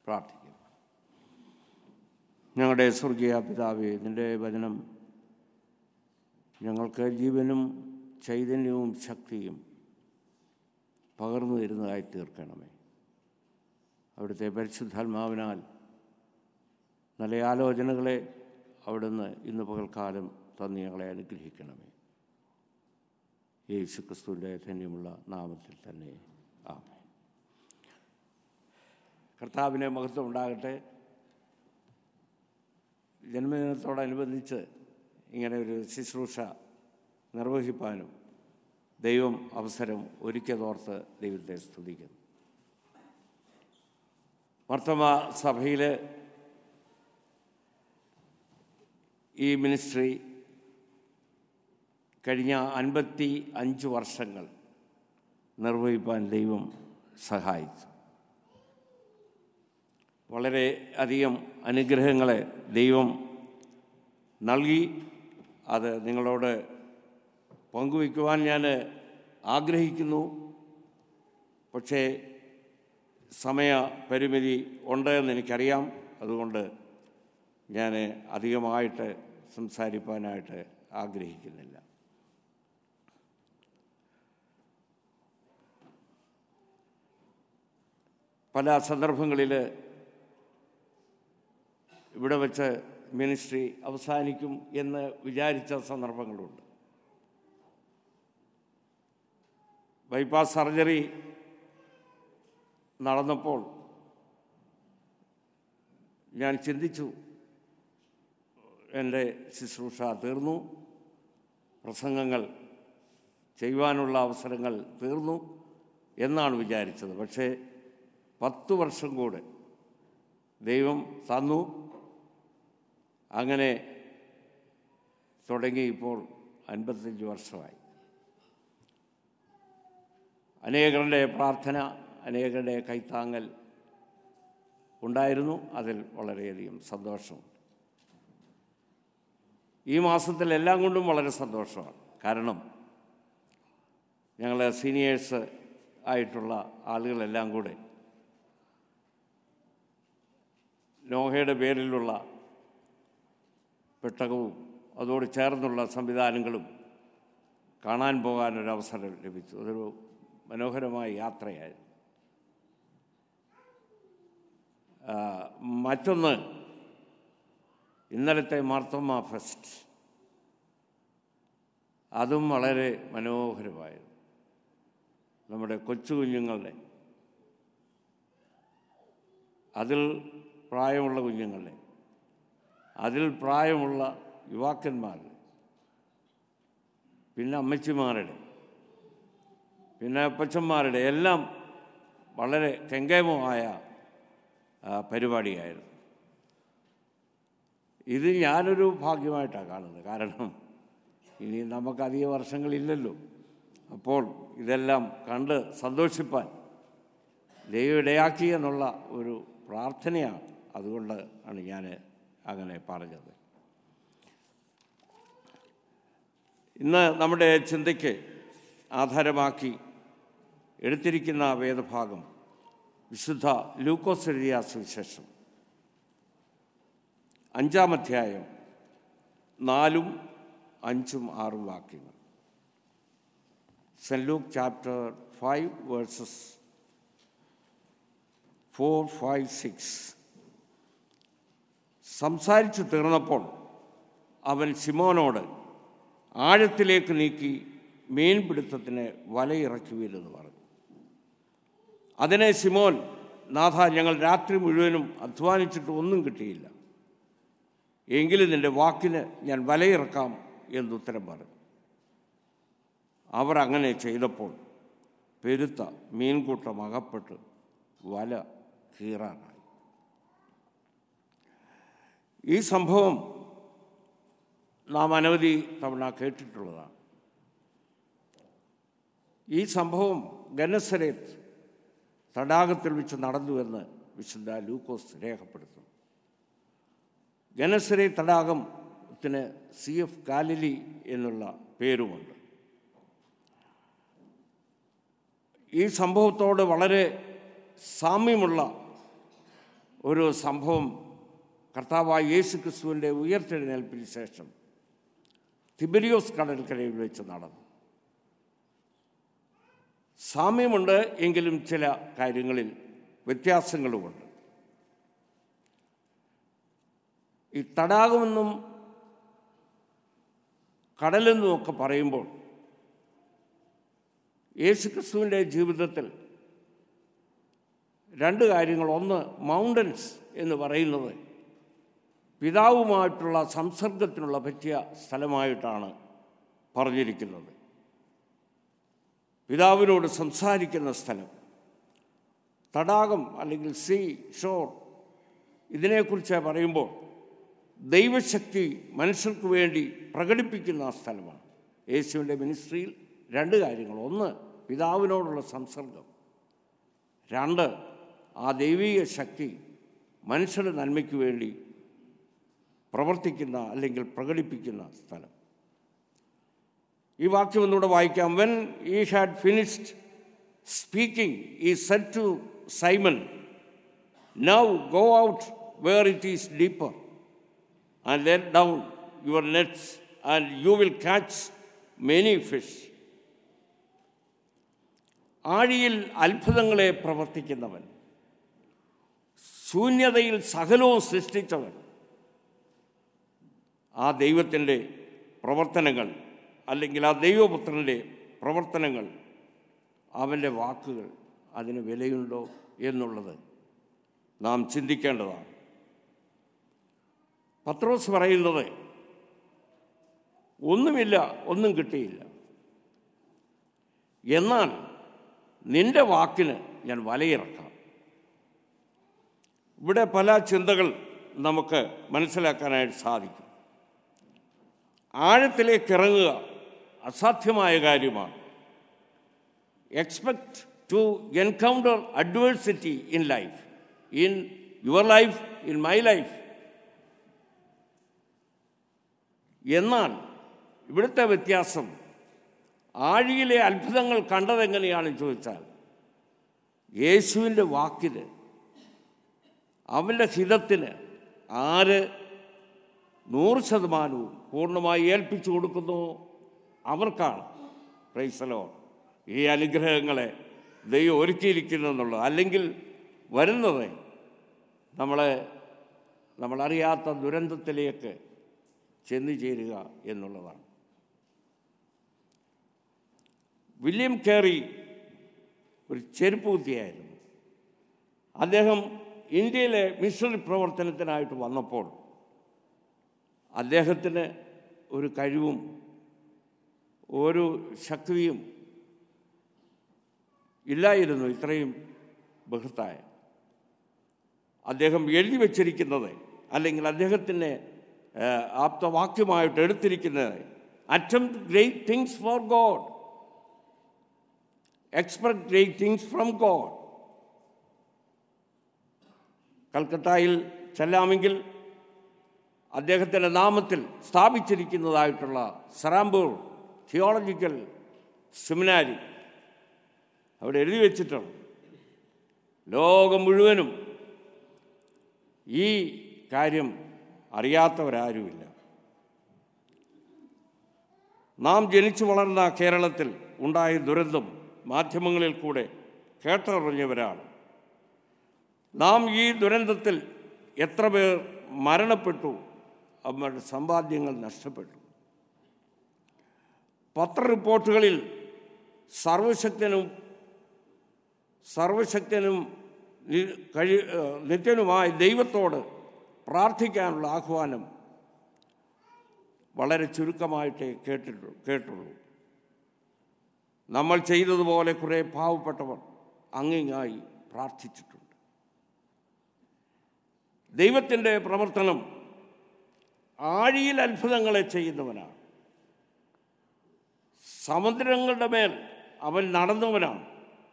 പ്രാർത്ഥിക്കുന്നു ഞങ്ങളുടെ സ്വർഗീയ പിതാവേ നിൻ്റെ വചനം ഞങ്ങൾക്ക് ജീവനും ചൈതന്യവും ശക്തിയും പകർന്നു തരുന്നതായി തീർക്കണമേ അവിടുത്തെ പരിശുദ്ധാത്മാവിനാൽ നല്ല ആലോചനകളെ അവിടുന്ന് ഇന്ന് പകൽക്കാലം തന്ന് ഞങ്ങളെ അനുഗ്രഹിക്കണമേ യേശു ക്രിസ്തുവിൻ്റെ ധന്യമുള്ള നാമത്തിൽ തന്നെ ആമേ കർത്താവിനെ മഹത്വം ഉണ്ടാകട്ടെ ജന്മദിനത്തോടനുബന്ധിച്ച് ഇങ്ങനെ ഒരു ശുശ്രൂഷ നിർവഹിപ്പാനും ദൈവം അവസരം ഒരുക്കിയതോർത്ത് ദൈവത്തെ സ്തുതിക്കുന്നു മർത്തമ സഭയിൽ ഈ മിനിസ്ട്രി കഴിഞ്ഞ അൻപത്തി അഞ്ച് വർഷങ്ങൾ നിർവഹിപ്പാൻ ദൈവം സഹായിച്ചു വളരെ അധികം അനുഗ്രഹങ്ങളെ ദൈവം നൽകി അത് നിങ്ങളോട് പങ്കുവയ്ക്കുവാൻ ഞാൻ ആഗ്രഹിക്കുന്നു പക്ഷേ സമയ പരിമിതി ഉണ്ട് എന്ന് എനിക്കറിയാം അതുകൊണ്ട് ഞാൻ അധികമായിട്ട് സംസാരിക്കാനായിട്ട് ആഗ്രഹിക്കുന്നില്ല പല സന്ദർഭങ്ങളിൽ ഇവിടെ വെച്ച് മിനിസ്ട്രി അവസാനിക്കും എന്ന് വിചാരിച്ച സന്ദർഭങ്ങളുണ്ട് ബൈപ്പാസ് സർജറി നടന്നപ്പോൾ ഞാൻ ചിന്തിച്ചു എൻ്റെ ശുശ്രൂഷ തീർന്നു പ്രസംഗങ്ങൾ ചെയ്യുവാനുള്ള അവസരങ്ങൾ തീർന്നു എന്നാണ് വിചാരിച്ചത് പക്ഷേ പത്ത് വർഷം കൂടെ ദൈവം തന്നു അങ്ങനെ തുടങ്ങി ഇപ്പോൾ അൻപത്തഞ്ച് വർഷമായി അനേകരുടെ പ്രാർത്ഥന അനേകരുടെ കൈത്താങ്ങൽ ഉണ്ടായിരുന്നു അതിൽ വളരെയധികം സന്തോഷമുണ്ട് ഈ മാസത്തിൽ എല്ലാം കൊണ്ടും വളരെ സന്തോഷമാണ് കാരണം ഞങ്ങൾ സീനിയേഴ്സ് ആയിട്ടുള്ള ആളുകളെല്ലാം കൂടെ നോഹയുടെ പേരിലുള്ള പെട്ടകവും അതോട് ചേർന്നുള്ള സംവിധാനങ്ങളും കാണാൻ പോകാനൊരവസരം ലഭിച്ചു അതൊരു മനോഹരമായ യാത്രയായിരുന്നു ആ, മറ്റൊന്ന് ഇന്നലത്തെ മാർത്തോമ ഫെസ്റ്റ് അതും വളരെ മനോഹരമായിരുന്നു നമ്മുടെ കൊച്ചു കുഞ്ഞുങ്ങളുടെ അതിൽ പ്രായമുള്ള കുഞ്ഞുങ്ങളുടെ അതിൽ പ്രായമുള്ള യുവാക്കന്മാരുടെ പിന്നെ അമ്മച്ചിമാരുടെ പിന്നെ അപ്പച്ചന്മാരുടെ എല്ലാം വളരെ കെങ്കേമമായ ആ, പരിപാടിയായിരുന്നു ഇത് ഞാനൊരു ഭാഗ്യമായിട്ടാണ് കാണുന്നത് കാരണം ഇനി നമുക്കധിക വർഷങ്ങളില്ലല്ലോ അപ്പോൾ ഇതെല്ലാം കണ്ട് സന്തോഷിപ്പാൻ ദൈവം ഇടയാക്കി എന്നുള്ള ഒരു പ്രാർത്ഥനയാണ് അതുകൊണ്ട് ആണ് ഞാൻ അങ്ങനെ പറഞ്ഞത് ഇന്ന് നമ്മുടെ ചിന്തയ്ക്ക് ആധാരമാക്കി എടുത്തിരിക്കുന്ന വേദഭാഗം വിശുദ്ധ ലൂക്കോസ് എഴുതിയ സുവിശേഷം അഞ്ചാം അധ്യായം നാലും അഞ്ചും ആറും വാക്യങ്ങൾ saint Luke chapter five verses four five six സംസാരിച്ചു തീർന്നപ്പോൾ അവൻ ശിമോനോട് ആഴത്തിലേക്ക് നീക്കി മീൻപിടുത്തത്തിന് വലയിറക്കുവില്ലെന്ന് പറഞ്ഞു അതിനെ ശിമോൻ നാഥ ഞങ്ങൾ രാത്രി മുഴുവനും അധ്വാനിച്ചിട്ട് ഒന്നും കിട്ടിയില്ല എങ്കിലും നിന്റെ വാക്കിന് ഞാൻ വലയിറക്കാം എന്നുത്തരം പറഞ്ഞു അവർ അങ്ങനെ ചെയ്തപ്പോൾ പെരുത്ത മീൻകൂട്ടം അകപ്പെട്ട് വല കീറാനായി ഈ സംഭവം നാം അനവധി തവണ കേട്ടിട്ടുള്ളതാണ് ഈ സംഭവം ഗനസരേത്ത് തടാകത്തിൽ വെച്ച് നടന്നുവെന്ന് വിശുദ്ധ ലൂക്കോസ് രേഖപ്പെടുത്തുന്നു ഗനസരെ തടാകത്തിന് സി എഫ് കാലിലി എന്നുള്ള പേരുമുണ്ട് ഈ സംഭവത്തോട് വളരെ സാമ്യമുള്ള ഒരു സംഭവം കർത്താവായ യേശു ക്രിസ്തുവിൻ്റെ ഉയർത്തെഴുന്നേൽപ്പിന് ശേഷം തിബരിയോസ് കടൽക്കരയിൽ വെച്ച് നടന്നു സാമ്യമുണ്ട് എങ്കിലും ചില കാര്യങ്ങളിൽ വ്യത്യാസങ്ങളുമുണ്ട് ഈ തടാകമെന്നും കടലെന്നും ഒക്കെ പറയുമ്പോൾ യേശുക്രിസ്തുവിൻ്റെ ജീവിതത്തിൽ രണ്ട് കാര്യങ്ങൾ ഒന്ന് മൗണ്ടൻസ് എന്ന് പറയുന്നത് പിതാവുമായിട്ടുള്ള സംസർഗത്തിനുള്ള പറ്റിയ സ്ഥലമായിട്ടാണ് പറഞ്ഞിരിക്കുന്നത് പിതാവിനോട് സംസാരിക്കുന്ന സ്ഥലം തടാകം അല്ലെങ്കിൽ സീ ഷോർ ഇതിനെക്കുറിച്ച് പറയുമ്പോൾ ദൈവശക്തി മനുഷ്യർക്ക് വേണ്ടി പ്രകടിപ്പിക്കുന്ന സ്ഥലമാണ് യേശുവിൻ്റെ മിനിസ്ട്രിയിൽ രണ്ട് കാര്യങ്ങൾ ഒന്ന് പിതാവിനോടുള്ള സംസർഗം രണ്ട് ആ ദൈവീക ശക്തി മനുഷ്യരുടെ നന്മയ്ക്ക് വേണ്ടി പ്രവർത്തിക്കുന്ന അല്ലെങ്കിൽ പ്രകടിപ്പിക്കുന്ന സ്ഥലം ഈ വാക്യം ഒന്നുകൂടെ വായിക്കാം when he had finished speaking he said to Simon now go out where it is deeper and let down your nets and you will catch many fish ആഴിയിൽ അത്ഭുതങ്ങളെ പ്രവർത്തിക്കുന്നവൻ ശൂന്യതയിൽ സകലവും സൃഷ്ടിച്ചവൻ ആ ദൈവത്തിൻ്റെ പ്രവർത്തനങ്ങൾ അല്ലെങ്കിൽ ആ ദൈവപുത്രൻ്റെ പ്രവർത്തനങ്ങൾ അവൻ്റെ വാക്കുകൾ അതിന് വിലയുണ്ടോ എന്നുള്ളത് നാം ചിന്തിക്കേണ്ടതാണ് പത്രോസ് പറയുന്നത് ഒന്നുമില്ല ഒന്നും കിട്ടിയില്ല എന്നാൽ നിന്റെ വാക്കിന് ഞാൻ വലയിറക്കാം ഇവിടെ പല ചിന്തകൾ നമുക്ക് മനസ്സിലാക്കാനായിട്ട് സാധിക്കും ആഴത്തിലേക്ക് ഇറങ്ങുക അസാധ്യമായ കാര്യമാണ് expect to encounter adversity in life in your life in my life എന്നാൽ ഇവിടുത്തെ വ്യത്യാസം ആഴിയിലെ അത്ഭുതങ്ങൾ കണ്ടതെങ്ങനെയാണെന്ന് ചോദിച്ചാൽ യേശുവിൻ്റെ വാക്കിന് അവൻ്റെ ഹിതത്തിന് ആര് നൂറ് ശതമാനവും പൂർണ്ണമായി ഏൽപ്പിച്ചു കൊടുക്കുന്നു അവർക്കാണ് പ്രൈസലോ ഈ അനുഗ്രഹങ്ങളെ ദൈവം ഒരുക്കിയിരിക്കുന്നതെന്നുള്ളത് അല്ലെങ്കിൽ വരുന്നത് നമ്മളെ നമ്മളറിയാത്ത ദുരന്തത്തിലേക്ക് ചെന്നു ചേരുക എന്നുള്ളതാണ് വില്യം കേറി ഒരു ചെരുപ്പ് കുത്തിയായിരുന്നു അദ്ദേഹം ഇന്ത്യയിലെ മിഷണറി പ്രവർത്തനത്തിനായിട്ട് വന്നപ്പോൾ അദ്ദേഹത്തിന് ഒരു കഴിവും ഒരു ശക്തിയും ഇല്ലായിരുന്നു ഇത്രയും ബൃഹത്തായ അദ്ദേഹം എഴുതി വച്ചിരിക്കുന്നത് അല്ലെങ്കിൽ അദ്ദേഹത്തിൻ്റെ ഏഹ്, ആപ്തവാക്യമായിട്ട് എടുത്തിരിക്കുന്നത് attempt great things for God expect great things from God കൽക്കട്ടയിൽ ചെല്ലാമെങ്കിൽ അദ്ദേഹത്തിൻ്റെ നാമത്തിൽ സ്ഥാപിച്ചിരിക്കുന്നതായിട്ടുള്ള സറാംപൂർ തിയോളജിക്കൽ സെമിനാരി അവിടെ എഴുതി വെച്ചിട്ടുണ്ട് ലോകം മുഴുവനും ഈ കാര്യം അറിയാത്തവരാരുമില്ല നാം ജനിച്ചു വളർന്ന കേരളത്തിൽ ഉണ്ടായ ദുരന്തം മാധ്യമങ്ങളിൽ കൂടെ കേട്ടറിഞ്ഞവരാണ് നാം ഈ ദുരന്തത്തിൽ എത്ര പേർ മരണപ്പെട്ടു അവരുടെ സമ്പാദ്യങ്ങൾ നഷ്ടപ്പെട്ടു പത്ര റിപ്പോർട്ടുകളിൽ സർവശക്തനും സർവശക്തനും നി- കഴി ഏഹ് നിത്യനുമായ ദൈവത്തോട് പ്രാർത്ഥിക്കാനുള്ള ആഹ്വാനം വളരെ ചുരുക്കമായിട്ടേ കേട്ടിട്ടു കേട്ടുള്ളൂ നമ്മൾ ചെയ്തതുപോലെ കുറേ പാവപ്പെട്ടവർ അങ്ങിങ്ങായി പ്രാർത്ഥിച്ചിട്ടുണ്ട് ദൈവത്തിൻ്റെ പ്രവർത്തനം ആഴിയിൽ അത്ഭുതങ്ങളെ ചെയ്യുന്നവനാണ് സമുദ്രങ്ങളുടെ മേൽ അവൻ നടന്നവനാണ്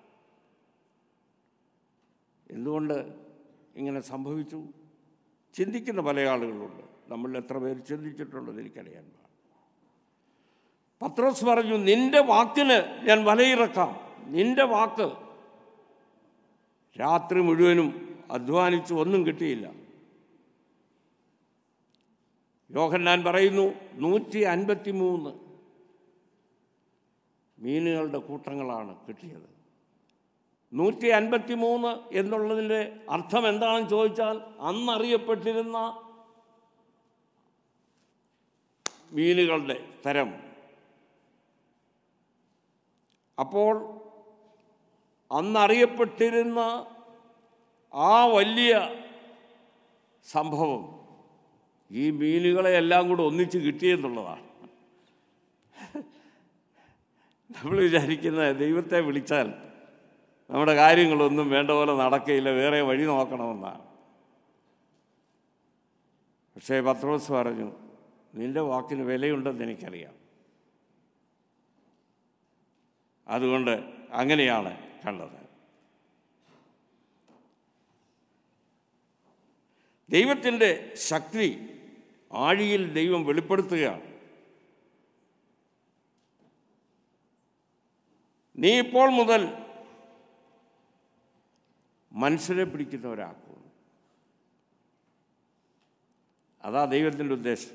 എന്തുകൊണ്ട് ഇങ്ങനെ സംഭവിച്ചു ചിന്തിക്കുന്ന പല ആളുകളുണ്ട് നമ്മൾ എത്ര പേര് ചിന്തിച്ചിട്ടുണ്ടെന്ന് എനിക്കറിയാൻ പാടില്ല. പത്രോസ് പറഞ്ഞു നിന്റെ വാക്കിന് ഞാൻ വലയിറക്കാം നിന്റെ വാക്ക് രാത്രി മുഴുവനും അധ്വാനിച്ചു ഒന്നും കിട്ടിയില്ല യോഹന്നാൻ പറയുന്നു നൂറ്റി അൻപത്തി മൂന്ന് മീനുകളുടെ കൂട്ടങ്ങളാണ് കിട്ടിയത് നൂറ്റി അൻപത്തി മൂന്ന് എന്നുള്ളതിൻ്റെ അർത്ഥം എന്താണെന്ന് ചോദിച്ചാൽ അന്നറിയപ്പെട്ടിരുന്ന മീനുകളുടെ തരം അപ്പോൾ അന്നറിയപ്പെട്ടിരുന്ന ആ വലിയ സംഭവം ഈ മീനുകളെ എല്ലാം കൂടെ ഒന്നിച്ച് കിട്ടിയെന്നുള്ളതാണ് നമ്മൾ വിചാരിക്കുന്ന ദൈവത്തെ വിളിച്ചാൽ നമ്മുടെ കാര്യങ്ങളൊന്നും വേണ്ട പോലെ നടക്കയില്ല വേറെ വഴി നോക്കണമെന്നാണ് പക്ഷേ പത്രോസ് പറഞ്ഞു നിന്റെ വാക്കിന് വിലയുണ്ടെന്ന് എനിക്കറിയാം അതുകൊണ്ട് അങ്ങനെയാണ് കണ്ടത് ദൈവത്തിൻ്റെ ശക്തി ആഴിയിൽ ദൈവം വെളിപ്പെടുത്തുകയാണ് നീ ഇപ്പോൾ മുതൽ മനുഷ്യരെ പിടിക്കുന്നവരാക്കും അതാ ദൈവത്തിൻ്റെ ഉദ്ദേശം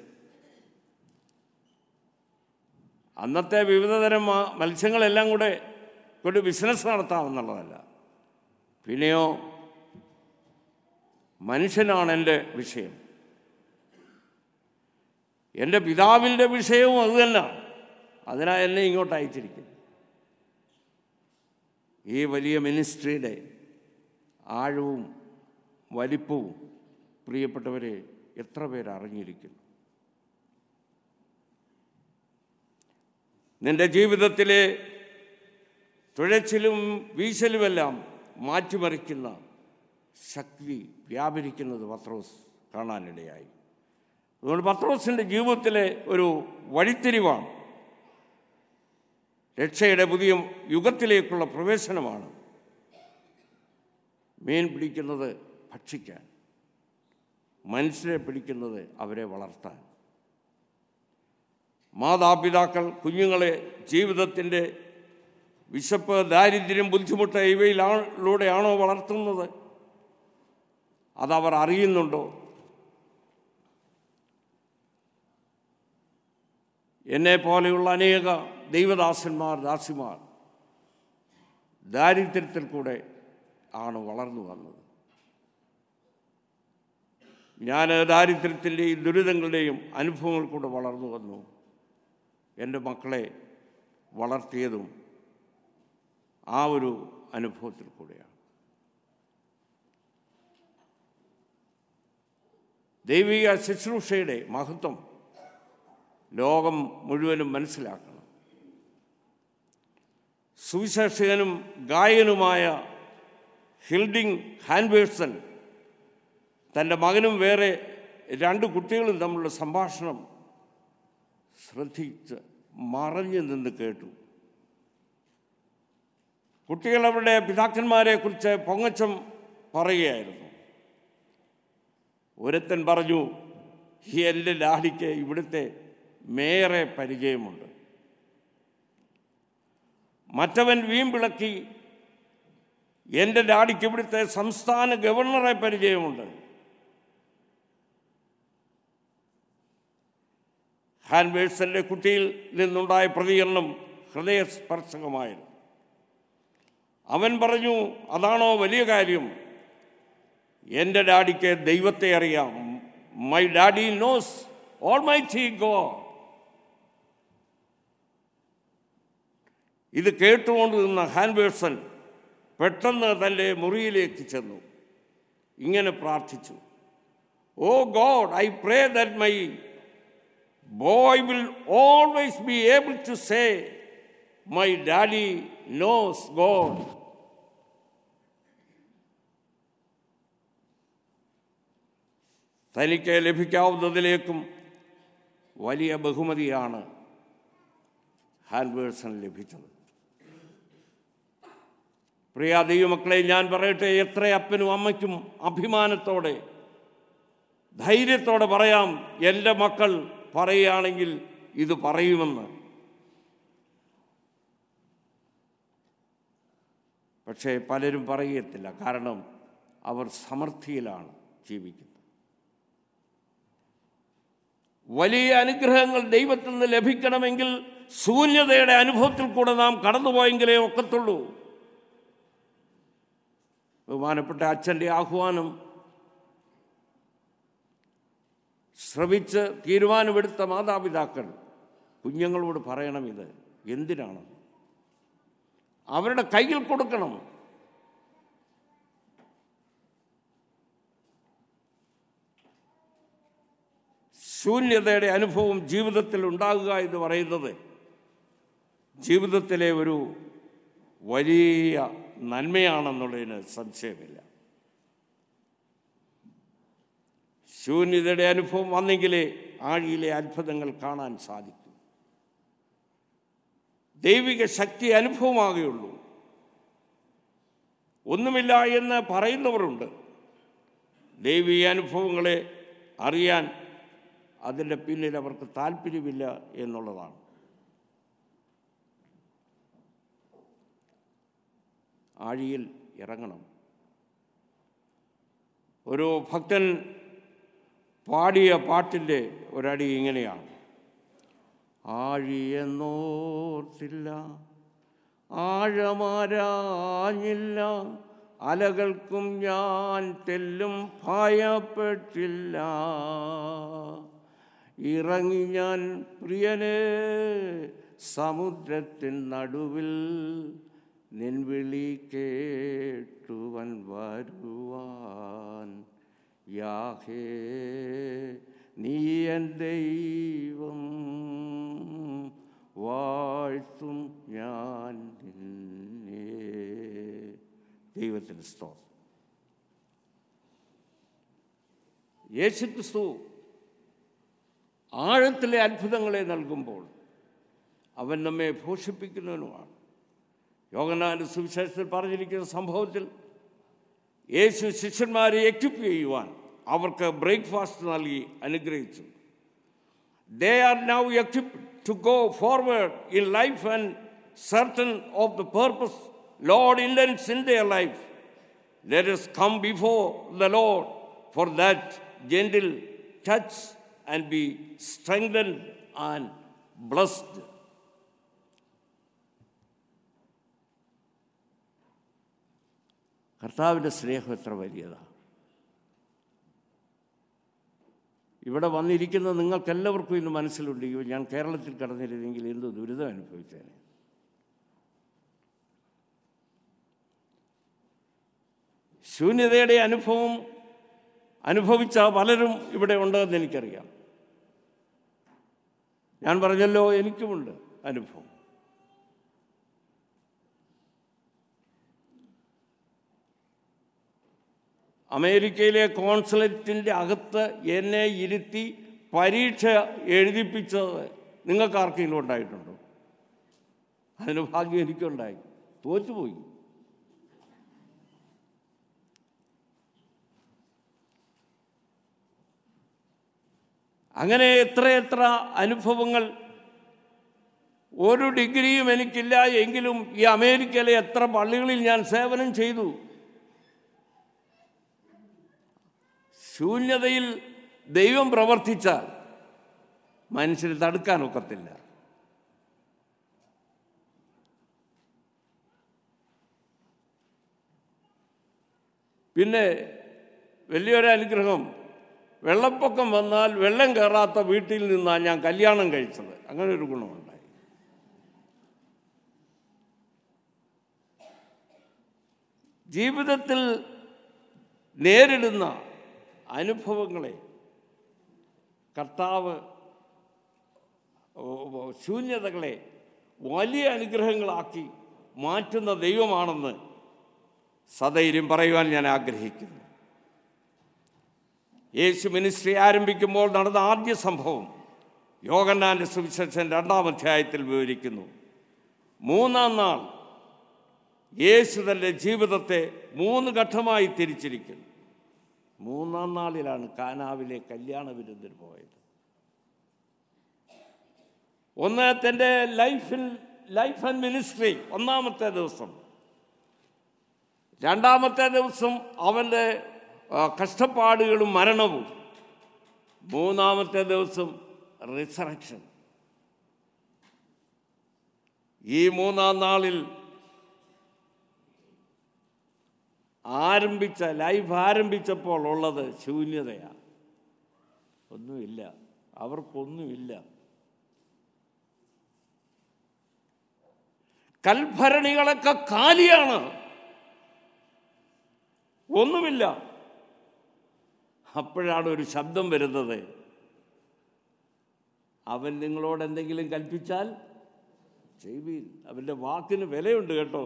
അന്നത്തെ വിവിധതരം മ- മത്സ്യങ്ങളെല്ലാം കൂടെ കൊണ്ട് ബിസിനസ് നടത്താമെന്നുള്ളതല്ല പിന്നെയോ മനുഷ്യനാണ് എൻ്റെ വിഷയം എൻ്റെ പിതാവിൻ്റെ വിഷയവും അതുതന്നെയാണ് അതിനാ എന്നെ ഇങ്ങോട്ട് അയച്ചിരിക്കുന്നത് ഈ വലിയ മിനിസ്ട്രിയുടെ ആഴവും വലിപ്പവും പ്രിയപ്പെട്ടവരെ എത്ര പേർ അറിഞ്ഞിരിക്കുന്നു നിന്റെ ജീവിതത്തിലെ തുഴച്ചിലും വീശലുമെല്ലാം മാറ്റിമറിക്കുന്ന ശക്തി വ്യാപരിക്കുന്നത് പത്രോസ് കാണാനിടയായി അതുകൊണ്ട് പത്രോസിൻ്റെ ജീവിതത്തിലെ ഒരു വഴിത്തിരിവാണ് രക്ഷയുടെ പുതിയ യുഗത്തിലേക്കുള്ള പ്രവേശനമാണ് മീൻ പിടിക്കുന്നത് ഭക്ഷിക്കാൻ മനുഷ്യരെ പിടിക്കുന്നത് അവരെ വളർത്താൻ മാതാപിതാക്കൾ കുഞ്ഞുങ്ങളെ ജീവിതത്തിൻ്റെ വിശപ്പ് ദാരിദ്ര്യം ബുദ്ധിമുട്ട് ഇവയിലൂടെയാണോ വളർത്തുന്നത് അതവർ അറിയുന്നുണ്ടോ എന്നെ പോലെയുള്ള അനേക ദൈവദാസന്മാർ ദാസിമാർ ദാരിദ്ര്യത്തിൽ കൂടെ ആണ് വളർന്നു വന്നത് ഞാൻ ദാരിദ്ര്യത്തിൻ്റെയും ദുരിതങ്ങളുടെയും അനുഭവങ്ങൾ കൂടെ വളർന്നു വന്നു എൻ്റെ മക്കളെ വളർത്തിയതും ആ ഒരു അനുഭവത്തിൽ കൂടെയാണ് ദൈവിക ശുശ്രൂഷയുടെ മഹത്വം ലോകം മുഴുവനും മനസ്സിലാക്കണം സുവിശേഷകനും ഗായകനുമായ ഹിൽഡിങ് ഹാൻവേഴ്സൺ തൻ്റെ മകനും വേറെ രണ്ട് കുട്ടികളും തമ്മിലുള്ള സംഭാഷണം ശ്രദ്ധിച്ച് മറഞ്ഞു നിന്ന് കേട്ടു കുട്ടികൾ അവരുടെ പിതാക്കന്മാരെക്കുറിച്ച് പൊങ്ങച്ചം പറയുകയായിരുന്നു ഒരുത്തൻ പറഞ്ഞു "ഈ എൻ്റെ ഡാഡിക്ക് ഇവിടുത്തെ മേയറെ പരിചയമുണ്ട് മറ്റവൻ വീമ്പിളക്കി എൻ്റെ ഡാഡിക്ക് ഇവിടുത്തെ സംസ്ഥാന ഗവർണറെ പരിചയമുണ്ട് ഹാൻവേഴ്സന്റെ കുട്ടിയിൽ നിന്നുണ്ടായ പ്രതികരണം ഹൃദയസ്പർശകമായിരുന്നു അവൻ പറഞ്ഞു അതാണോ വലിയ കാര്യം എൻ്റെ ഡാഡിക്ക് ദൈവത്തെ അറിയാം my daddy knows almighty God ഇത് കേട്ടുകൊണ്ട് നിന്ന ഹാൻവേഴ്സൺ പെട്ടെന്ന് തൻ്റെ മുറിയിലേക്ക് ചെന്നു ഇങ്ങനെ പ്രാർത്ഥിച്ചു oh God I pray that my boy will always be able to say my daddy knows God തനിക്ക് ലഭിക്കാവുന്നതിലേക്കും വലിയ ബഹുമതിയാണ് ഹാൻവേഴ്സൺ ലഭിച്ചത് പ്രിയ ദൈവമക്കളെ ഞാൻ പറയട്ടെ എത്ര അപ്പനും അമ്മയ്ക്കും അഭിമാനത്തോടെ ധൈര്യത്തോടെ പറയാം എൻ്റെ മക്കൾ പറയുകയാണെങ്കിൽ ഇത് പറയുമെന്ന് പക്ഷേ പലരും പറയത്തില്ല കാരണം അവർ സമൃദ്ധിയിലാണ് ജീവിക്കുന്നത് വലിയ അനുഗ്രഹങ്ങൾ ദൈവത്തിൽ നിന്ന് ലഭിക്കണമെങ്കിൽ ശൂന്യതയുടെ അനുഭവത്തിൽ കൂടെ നാം കടന്നുപോയെങ്കിലേ ഒക്കത്തുള്ളൂ ബഹുമാനപ്പെട്ട അച്ഛൻ്റെ ആഹ്വാനം ശ്രവിച്ച് തീരുമാനമെടുത്ത മാതാപിതാക്കൾ കുഞ്ഞുങ്ങളോട് പറയണം ഇത് എന്തിനാണ് അവരുടെ കയ്യിൽ കൊടുക്കണം ശൂന്യതയുടെ അനുഭവം ജീവിതത്തിൽ ഉണ്ടാകുക എന്ന് പറയുന്നത് ജീവിതത്തിലെ ഒരു വലിയ നന്മയാണെന്നുള്ളതിന് സംശയമില്ല ശൂന്യതയുടെ അനുഭവം വന്നെങ്കിലേ ആഴിയിലെ അത്ഭുതങ്ങൾ കാണാൻ സാധിക്കും ദൈവിക ശക്തി അനുഭവമാകുകയുള്ളൂ ഒന്നുമില്ല എന്ന് പറയുന്നവരുണ്ട് ദൈവിക അനുഭവങ്ങളെ അറിയാൻ അതിൻ്റെ പിന്നിൽ അവർക്ക് താല്പര്യമില്ല എന്നുള്ളതാണ് ആഴിയിൽ ഇറങ്ങണം ഒരു ഭക്തൻ പാടിയ പാട്ടിൻ്റെ ഒരടി ഇങ്ങനെയാണ് ആഴിയെന്നോർത്തില്ല ആഴമാരാഞ്ഞില്ല അലകൾക്കും ഞാൻ തെല്ലും ഭയപ്പെട്ടില്ല ഇറങ്ങി ഞാൻ പ്രിയനെ സമുദ്രത്തിൻ നടുവിൽ നിൻവിളി കേട്ടുവൻ വരുവാൻ യാഹേ നീ എൻ ദൈവം വാഴ്ത്തും ഞാൻ നിന്നെ ദൈവത്തിന് സ്തോത്രം യേശുക്രിസ്തു ആഴത്തിലെ അത്ഭുതങ്ങളെ നൽകുമ്പോൾ അവൻ നമ്മെ പോഷിപ്പിക്കുന്നവനുമാണ് യോഗനാന്റെ സുവിശേഷത്തിൽ പറഞ്ഞിരിക്കുന്ന സംഭവത്തിൽ യേശു ശിഷ്യന്മാരെ എക്യുപ്പ് ചെയ്യുവാൻ അവർക്ക് ബ്രേക്ക്ഫാസ്റ്റ് നൽകി അനുഗ്രഹിച്ചു they are now equipped to go forward in life and certain of the purpose Lord intends in their life let us come before the Lord for that gentle touch and be strengthen and blessed കർത്താവിൻ്റെ സ്നേഹം എത്ര വലിയതാണ് ഇവിടെ വന്നിരിക്കുന്ന നിങ്ങൾക്കെല്ലാവർക്കും ഇന്ന് മനസ്സിലുണ്ടെങ്കിൽ ഞാൻ കേരളത്തിൽ കടന്നിരുന്നെങ്കിൽ എന്ത് ദുരിതം അനുഭവിച്ചേനെ ശൂന്യതയുടെ അനുഭവം അനുഭവിച്ച പലരും ഇവിടെ ഉണ്ടെന്ന് എനിക്കറിയാം ഞാൻ പറഞ്ഞല്ലോ എനിക്കുമുണ്ട് അനുഭവം അമേരിക്കയിലെ കോൺസുലേറ്റിൻ്റെ അകത്ത് എന്നെ ഇരുത്തി പരീക്ഷ എഴുതിപ്പിച്ചത് നിങ്ങൾക്ക് ആർക്കെങ്കിലും ഉണ്ടായിട്ടുണ്ടോ അതിന് ഭാഗ്യം എനിക്കുണ്ടായി തോറ്റുപോയി അങ്ങനെ എത്രയെത്ര അനുഭവങ്ങൾ ഒരു ഡിഗ്രിയും എനിക്കില്ല എങ്കിലും ഈ അമേരിക്കയിലെ എത്ര പള്ളികളിൽ ഞാൻ സേവനം ചെയ്തു ശൂന്യതയിൽ ദൈവം പ്രവർത്തിച്ചാൽ മനുഷ്യന് തടുക്കാൻ ഒക്കത്തില്ല പിന്നെ വലിയൊരു അനുഗ്രഹം വെള്ളപ്പൊക്കം വന്നാൽ വെള്ളം കയറാത്ത വീട്ടിൽ നിന്നാണ് ഞാൻ കല്യാണം കഴിച്ചത് അങ്ങനെ ഒരു ഗുണമുണ്ടായി ജീവിതത്തിൽ നേരിടുന്ന അനുഭവങ്ങളെ കർത്താവ് ശൂന്യതകളെ വലിയ അനുഗ്രഹങ്ങളാക്കി മാറ്റുന്ന ദൈവമാണെന്ന് സധൈര്യം പറയുവാൻ ഞാൻ ആഗ്രഹിക്കുന്നു യേശു മിനിസ്ട്രി ആരംഭിക്കുമ്പോൾ നടന്ന ആദ്യ സംഭവം യോഗന്നാൻ്റെ സുവിശേഷൻ രണ്ടാം അധ്യായത്തിൽ വിവരിക്കുന്നു മൂന്നാം നാൾ യേശു തൻ്റെ ജീവിതത്തെ മൂന്ന് ഘട്ടമായി തിരിച്ചിരിക്കുന്നു മൂന്നാം നാളിലാണ് കാനാവിലെ കല്യാണ വിരുന്നിന് പോയത് ഒന്ന് തൻ്റെ ലൈഫിൽ ലൈഫ് ആൻഡ് മിനിസ്ട്രി ഒന്നാമത്തെ ദിവസം രണ്ടാമത്തെ ദിവസം അവൻ്റെ ആ, കഷ്ടപ്പാടുകളും മരണവും മൂന്നാമത്തെ ദിവസം റിസറക്ഷൻ ഈ മൂന്നാം നാളിൽ ആരംഭിച്ച ലൈഫ് ആരംഭിച്ചപ്പോൾ ഉള്ളത് ശൂന്യതയാണ് ഒന്നുമില്ല അവർക്കൊന്നുമില്ല കൽഭരണികളൊക്കെ കാലിയാണ് ഒന്നുമില്ല അപ്പോഴാണ് ഒരു ശബ്ദം വരുന്നത് അവൻ നിങ്ങളോട് എന്തെങ്കിലും കൽപ്പിച്ചാൽ ചെയ്യുവീൻ അവൻ്റെ വാക്കിന് വിലയുണ്ട് കേട്ടോ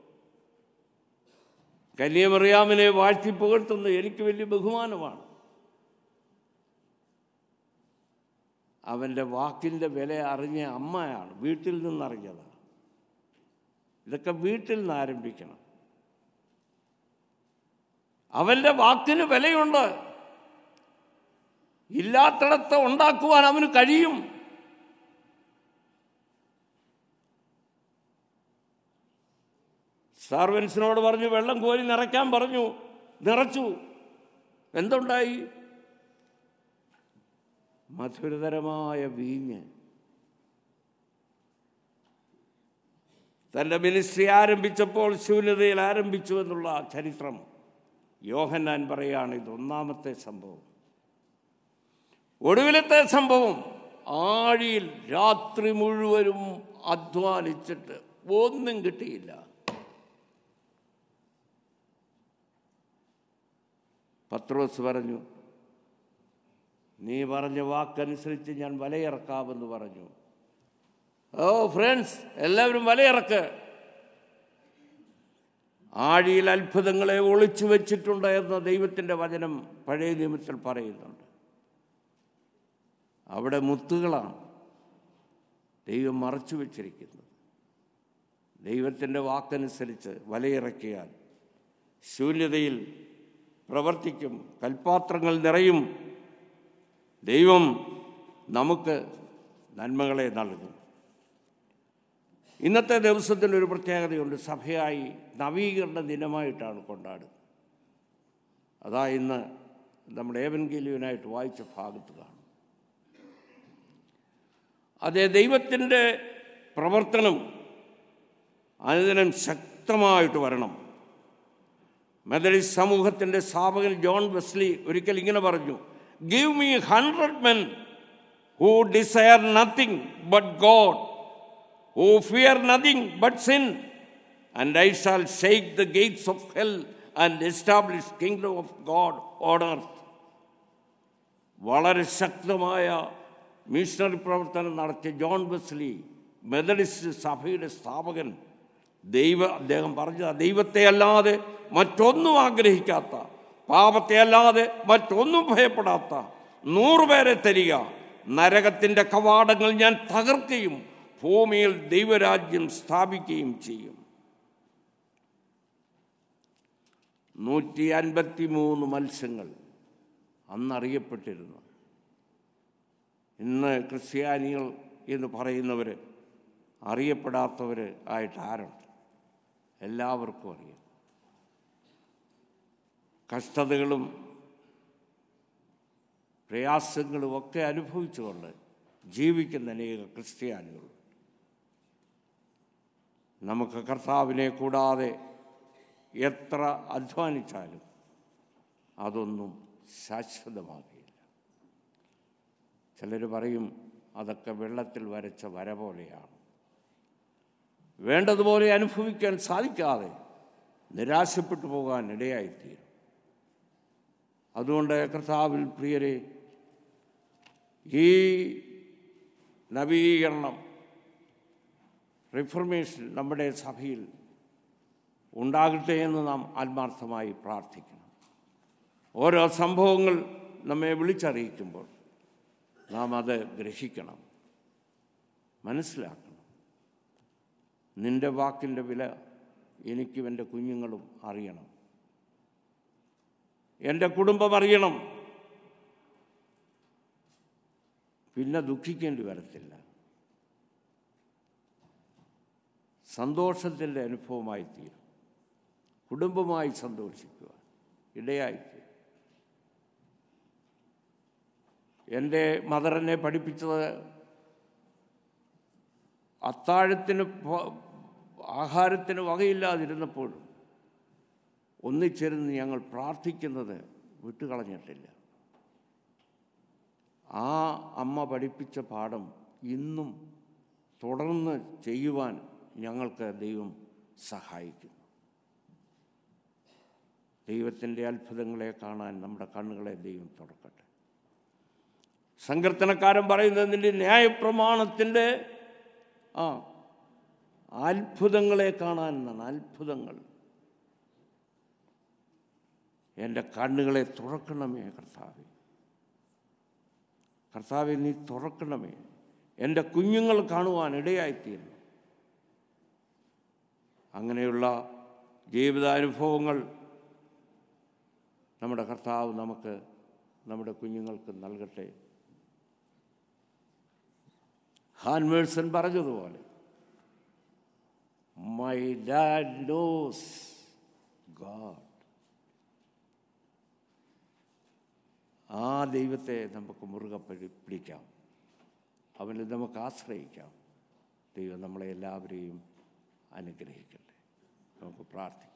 കന്യമറിയാമിനെ വാഴ്ത്തി പുകഴ്ത്തുന്നത് എനിക്ക് വലിയ ബഹുമാനമാണ് അവൻ്റെ വാക്കിൻ്റെ വില അറിഞ്ഞ അമ്മയാണ് വീട്ടിൽ നിന്നറിഞ്ഞതാണ് ഇതൊക്കെ വീട്ടിൽ നിന്ന് ആരംഭിക്കണം അവൻ്റെ വാക്കിന് വിലയുണ്ട് ഇല്ലാത്തിടത്ത് ഉണ്ടാക്കുവാൻ അവന് കഴിയും സർവൻസിനോട് പറഞ്ഞു വെള്ളം കോരി നിറയ്ക്കാൻ പറഞ്ഞു നിറച്ചു എന്തുണ്ടായി മധുരതരമായ വീഞ്ഞ് തൻ്റെ മിനിസ്ട്രി ആരംഭിച്ചപ്പോൾ ശൂന്യതയിൽ ആരംഭിച്ചു എന്നുള്ള ചരിത്രം യോഹന്നാൻ പറയാണ് ഇത് ഒന്നാമത്തെ സംഭവം ഒടുവിലത്തെ സംഭവം ആഴിയിൽ രാത്രി മുഴുവനും അധ്വാനിച്ചിട്ട് ഒന്നും കിട്ടിയില്ല പത്രോസ് പറഞ്ഞു നീ പറഞ്ഞ വാക്കനുസരിച്ച് ഞാൻ വലയിറക്കാമെന്ന് പറഞ്ഞു ഓ ഫ്രണ്ട്സ് എല്ലാവരും വലയിറക്ക് ആഴിയിൽ അത്ഭുതങ്ങളെ ഒളിച്ചു വെച്ചിട്ടുണ്ട് എന്ന ദൈവത്തിൻ്റെ വചനം പഴയ നിയമത്തിൽ പറയുന്നുണ്ട് അവിടെ മുത്തുകളാണ് ദൈവം മറച്ചു വച്ചിരിക്കുന്നത് ദൈവത്തിൻ്റെ വാക്കനുസരിച്ച് വലയിറക്കിയാൽ ശൂന്യതയിൽ പ്രവർത്തിക്കും കൽപ്പാത്രങ്ങൾ നിറയും ദൈവം നമുക്ക് നന്മകളെ നൽകും ഇന്നത്തെ ദിവസത്തിന് ഒരു പ്രത്യേകതയുണ്ട് സഭയായി നവീകരണ ദിനമായിട്ടാണ് കൊണ്ടാടുന്നത് അതാ ഇന്ന് നമ്മുടെ ഏവൻഗേലിയനായിട്ട് വായിച്ച ഭാഗത്ത് കാണും അതേ ദൈവത്തിൻ്റെ പ്രവർത്തനം അനുദിനം ശക്തമായിട്ട് വരണം മെതഡിസ്റ്റ് സമൂഹത്തിൻ്റെ സ്ഥാപകൻ ജോൺ വെസ്ലി ഒരിക്കൽ ഇങ്ങനെ പറഞ്ഞു give me hundred men who desire nothing but God who fear nothing but sin and I shall shake the gates of hell and establish kingdom of God on earth വളരെ ശക്തമായ missionary പ്രവർത്തനം നടത്തിയ John ബെസ്ലി Methodist സഭയുടെ സ്ഥാപകൻ ദൈവ അദ്ദേഹം പറഞ്ഞ ദൈവത്തെ അല്ലാതെ മറ്റൊന്നും ആഗ്രഹിക്കാത്ത പാപത്തെ അല്ലാതെ മറ്റൊന്നും ഭയപ്പെടാത്ത നൂറുപേരെ തരിക നരകത്തിൻ്റെ കവാടങ്ങൾ ഞാൻ തകർക്കുകയും ഭൂമിയിൽ ദൈവരാജ്യം സ്ഥാപിക്കുകയും ചെയ്യും നൂറ്റി അൻപത്തി മൂന്ന് മത്സ്യങ്ങൾ അന്നറിയപ്പെട്ടിരുന്നു ഇന്ന് ക്രിസ്ത്യാനികൾ എന്ന് പറയുന്നവർ അറിയപ്പെടാത്തവർ ആയിട്ട് ആരുണ്ട് എല്ലാവർക്കും അറിയാം കഷ്ടതകളും പ്രയാസങ്ങളും ഒക്കെ അനുഭവിച്ചുകൊണ്ട് ജീവിക്കുന്ന അനേക ക്രിസ്ത്യാനികളുണ്ട് നമുക്ക് കർത്താവിനെ കൂടാതെ എത്ര അധ്വാനിച്ചാലും അതൊന്നും ശാശ്വതമാകില്ല ചിലർ പറയും അതൊക്കെ വെള്ളത്തിൽ വരച്ച വര പോലെയാണ് വേണ്ടതുപോലെ അനുഭവിക്കാൻ സാധിക്കാതെ നിരാശപ്പെട്ടു പോകാൻ ഇടയായിത്തീരും അതുകൊണ്ട് കർത്താവിൽ പ്രിയരെ ഈ നവീകരണം റിഫർമേഷൻ നമ്മുടെ സഭയിൽ ഉണ്ടാകട്ടെ എന്ന് നാം ആത്മാർത്ഥമായി പ്രാർത്ഥിക്കണം ഓരോ സംഭവങ്ങൾ നമ്മെ വിളിച്ചറിയിക്കുമ്പോൾ നാം അത് ഗ്രഹിക്കണം മനസ്സിലാക്കണം നിന്റെ വാക്കിൻ്റെ വില എനിക്കും എൻ്റെ കുഞ്ഞുങ്ങളും അറിയണം എൻ്റെ കുടുംബം അറിയണം പിന്നെ ദുഃഖിക്കേണ്ടി വരത്തില്ല സന്തോഷത്തിൻ്റെ അനുഭവമായി തീരും കുടുംബമായി സന്തോഷിക്കുക ഇടയായിട്ട് എൻ്റെ മദർ എന്നെ പഠിപ്പിച്ചത് അത്താഴത്തിന് പ- ആഹാരത്തിന് വകയില്ലാതിരുന്നപ്പോഴും ഒന്നിച്ചിരുന്ന് ഞങ്ങൾ പ്രാർത്ഥിക്കുന്നത് വിട്ടുകളഞ്ഞിട്ടില്ല ആ അമ്മ പഠിപ്പിച്ച പാഠം ഇന്നും തുടർന്ന് ചെയ്യുവാൻ ഞങ്ങൾക്ക് ദൈവം സഹായിക്കുന്നു ദൈവത്തിൻ്റെ അത്ഭുതങ്ങളെ കാണാൻ നമ്മുടെ കണ്ണുകളെ ദൈവം തുറക്കട്ടെ സങ്കീർത്തനക്കാരൻ പറയുന്നതിൻ്റെ ന്യായപ്രമാണത്തിൻ്റെ ആ അത്ഭുതങ്ങളെ കാണാൻ എന്നാണ് അത്ഭുതങ്ങൾ എൻ്റെ കണ്ണുകളെ തുറക്കണമേ കർത്താവെ കർത്താവെ നീ തുറക്കണമേ എൻ്റെ കുഞ്ഞുങ്ങൾ കാണുവാൻ ഇടയായിത്തീരണം അങ്ങനെയുള്ള ജീവിതാനുഭവങ്ങൾ നമ്മുടെ കർത്താവ് നമുക്ക് നമ്മുടെ കുഞ്ഞുങ്ങൾക്ക് നൽകട്ടെ ഹാൻമേഴ്സൺ പറഞ്ഞതുപോലെ മൈ ഡാഡ് നോസ് ഗാഡ് ആ ദൈവത്തെ നമുക്ക് മുറുകെ പിടി- പിടിക്കാം അവനിൽ നമുക്ക് ആശ്രയിക്കാം ദൈവം നമ്മളെ എല്ലാവരെയും അനുഗ്രഹിക്കട്ടെ നമുക്ക് പ്രാർത്ഥിക്കാം